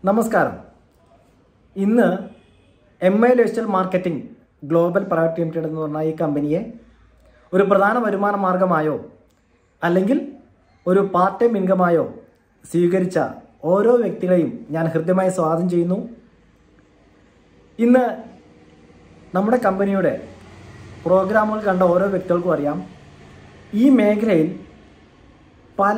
നമസ്കാരം ഇന്ന് M I digital marketing global private limited എന്ന് പറഞ്ഞ ഈ കമ്പനിയെ ഒരു പ്രധാന വരുമാന മാർഗമായോ അല്ലെങ്കിൽ ഒരു പാർട്ട് ടൈം ഇൻകമായോ സ്വീകരിച്ച ഓരോ വ്യക്തികളെയും ഞാൻ ഹൃദ്യമായി സ്വാഗതം ചെയ്യുന്നു ഇന്ന് നമ്മുടെ കമ്പനിയുടെ പ്രോഗ്രാമുകൾ കണ്ട ഓരോ വ്യക്തികൾക്കും അറിയാം ഈ മേഖലയിൽ പല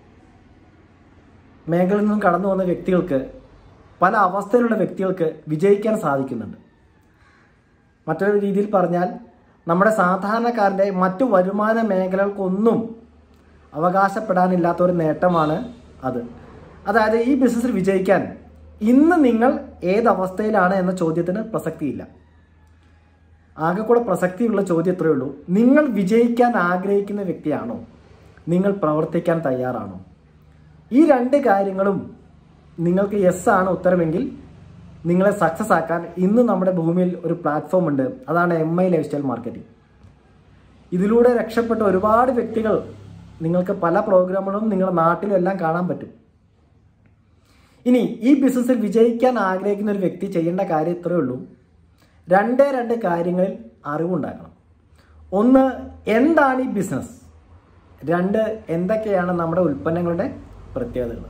മേഖലയിൽ നിന്നും കടന്നു വന്ന വ്യക്തികൾക്ക് പല അവസ്ഥയിലുള്ള വ്യക്തികൾക്ക് വിജയിക്കാൻ സാധിക്കുന്നുണ്ട് മറ്റൊരു രീതിയിൽ പറഞ്ഞാൽ നമ്മുടെ സാധാരണക്കാരൻ്റെ മറ്റു വരുമാന മേഖലകൾക്കൊന്നും അവകാശപ്പെടാനില്ലാത്ത ഒരു നേട്ടമാണ് അത് അതായത് ഈ ബിസിനസ്സിൽ വിജയിക്കാൻ ഇന്ന് നിങ്ങൾ ഏത് അവസ്ഥയിലാണ് എന്ന ചോദ്യത്തിന് പ്രസക്തിയില്ല ആകെ കൂടെ പ്രസക്തിയുള്ള ചോദ്യം ഇത്രയേ ഉള്ളൂ നിങ്ങൾ വിജയിക്കാൻ ആഗ്രഹിക്കുന്ന വ്യക്തിയാണോ നിങ്ങൾ പ്രവർത്തിക്കാൻ തയ്യാറാണോ ഈ രണ്ട് കാര്യങ്ങളും നിങ്ങൾക്ക് യെസ് ആണ് ഉത്തരമെങ്കിൽ നിങ്ങളെ സക്സസ് ആക്കാൻ ഇന്ന് നമ്മുടെ ഭൂമിയിൽ ഒരു പ്ലാറ്റ്ഫോം ഉണ്ട് അതാണ് M I lifestyle marketing ഇതിലൂടെ രക്ഷപ്പെട്ട ഒരുപാട് വ്യക്തികൾ നിങ്ങൾക്ക് പല പ്രോഗ്രാമുകളും നിങ്ങളുടെ നാട്ടിലും എല്ലാം കാണാൻ പറ്റും ഇനി ഈ ബിസിനസ്സിൽ വിജയിക്കാൻ ആഗ്രഹിക്കുന്ന ഒരു വ്യക്തി ചെയ്യേണ്ട കാര്യം ഇത്രയേ ഉള്ളൂ രണ്ടേ രണ്ട് കാര്യങ്ങളിൽ അറിവുണ്ടാക്കണം ഒന്ന് എന്താണ് ഈ ബിസിനസ് രണ്ട് എന്തൊക്കെയാണ് നമ്മുടെ ഉൽപ്പന്നങ്ങളുടെ പ്രത്യേകതകൾ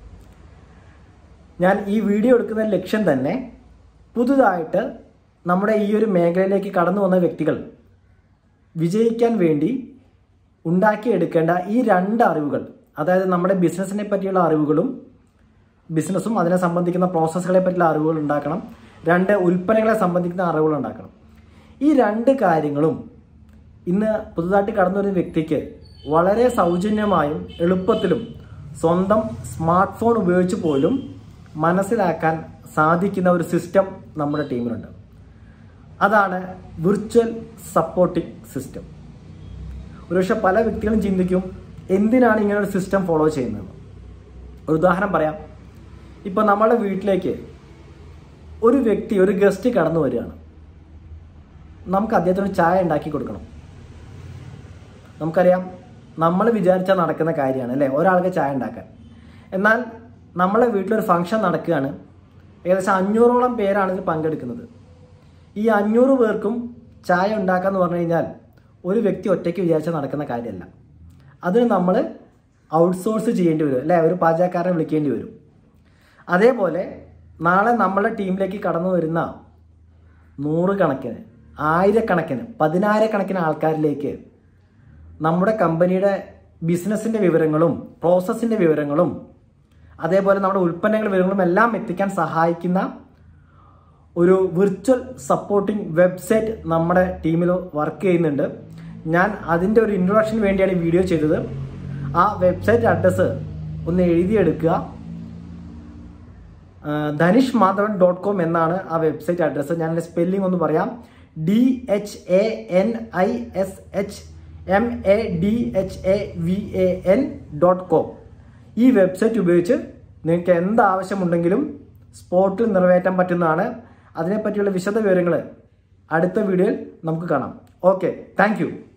ഞാൻ ഈ വീഡിയോ എടുക്കുന്ന ലക്ഷ്യം തന്നെ പുതുതായിട്ട് നമ്മുടെ ഈ ഒരു മേഖലയിലേക്ക് കടന്നു വന്ന വ്യക്തികൾ വിജയിക്കാൻ വേണ്ടി ഉണ്ടാക്കിയെടുക്കേണ്ട ഈ രണ്ട് അറിവുകൾ അതായത് നമ്മുടെ ബിസിനസ്സിനെ പറ്റിയുള്ള അറിവുകളും ബിസിനസ്സും അതിനെ സംബന്ധിക്കുന്ന പ്രോസസ്സുകളെ പറ്റിയുള്ള അറിവുകൾ ഉണ്ടാക്കണം രണ്ട് ഉൽപ്പന്നങ്ങളെ സംബന്ധിക്കുന്ന അറിവുകൾ ഉണ്ടാക്കണം ഈ രണ്ട് കാര്യങ്ങളും ഇന്ന് പുതുതായിട്ട് കടന്നു വരുന്ന വ്യക്തിക്ക് വളരെ സൗജന്യമായും എളുപ്പത്തിലും സ്വന്തം സ്മാർട്ട് ഫോൺ ഉപയോഗിച്ച് പോലും മനസ്സിലാക്കാൻ സാധിക്കുന്ന ഒരു സിസ്റ്റം നമ്മുടെ ടീമിലുണ്ട് അതാണ് വിർച്വൽ സപ്പോർട്ടിംഗ് സിസ്റ്റം ഒരുപക്ഷെ പല വ്യക്തികളും ചിന്തിക്കും എന്തിനാണ് ഇങ്ങനെ ഒരു സിസ്റ്റം ഫോളോ ചെയ്യുന്നത് ഒരു ഉദാഹരണം പറയാം ഇപ്പം നമ്മുടെ വീട്ടിലേക്ക് ഒരു വ്യക്തി ഒരു ഗസ്റ്റ് കടന്നു വരികയാണ് നമുക്ക് അദ്ദേഹത്തിന് ചായ ഉണ്ടാക്കി കൊടുക്കണം നമുക്കറിയാം നമ്മൾ വിചാരിച്ചാൽ നടക്കുന്ന കാര്യമാണ് അല്ലേ ഒരാൾക്ക് ചായ ഉണ്ടാക്കാൻ എന്നാൽ നമ്മളെ വീട്ടിലൊരു ഫംഗ്ഷൻ നടക്കുകയാണ് ഏകദേശം അഞ്ഞൂറോളം പേരാണ് ഇതിൽ പങ്കെടുക്കുന്നത് ഈ അഞ്ഞൂറ് പേർക്കും ചായ ഉണ്ടാക്കാന്ന് പറഞ്ഞു കഴിഞ്ഞാൽ ഒരു വ്യക്തി ഒറ്റയ്ക്ക് വിചാരിച്ചാൽ നടക്കുന്ന കാര്യമല്ല അതിന് നമ്മൾ ഔട്ട്സോഴ്സ് ചെയ്യേണ്ടി വരും അല്ലേ ഒരു പാചകക്കാരനെ വിളിക്കേണ്ടി വരും അതേപോലെ നാളെ നമ്മളെ ടീമിലേക്ക് കടന്നു വരുന്ന നൂറുകണക്കിന് ആയിരക്കണക്കിന് പതിനായിരക്കണക്കിന് ആൾക്കാരിലേക്ക് നമ്മുടെ കമ്പനിയുടെ ബിസിനസ്സിൻ്റെ വിവരങ്ങളും പ്രോസസ്സിൻ്റെ വിവരങ്ങളും അതേപോലെ നമ്മുടെ ഉൽപ്പന്നങ്ങളുടെ വിവരങ്ങളും എല്ലാം എത്തിക്കാൻ സഹായിക്കുന്ന ഒരു വിർച്വൽ സപ്പോർട്ടിംഗ് വെബ്സൈറ്റ് നമ്മുടെ ടീമിൽ വർക്ക് ചെയ്യുന്നുണ്ട് ഞാൻ അതിൻ്റെ ഒരു ഇൻട്രൊഡക്ഷൻ വേണ്ടിയാണ് ഈ വീഡിയോ ചെയ്തത് ആ വെബ്സൈറ്റ് അഡ്രസ്സ് ഒന്ന് എഴുതിയെടുക്കുക ധനിഷ് മാധവൻ ഡോട്ട് കോം എന്നാണ് ആ വെബ്സൈറ്റ് അഡ്രസ്സ് ഞാൻ സ്പെല്ലിംഗ് ഒന്ന് പറയാം D H A N I S H M A D H A V A N dot com ഈ വെബ്സൈറ്റ് ഉപയോഗിച്ച് നിങ്ങൾക്ക് എന്ത് ആവശ്യമുണ്ടെങ്കിലും സ്പോട്ടിൽ നിറവേറ്റാൻ പറ്റുന്നതാണ് അതിനെപ്പറ്റിയുള്ള വിശദ വിവരങ്ങൾ അടുത്ത വീഡിയോയിൽ നമുക്ക് കാണാം ഓക്കെ താങ്ക്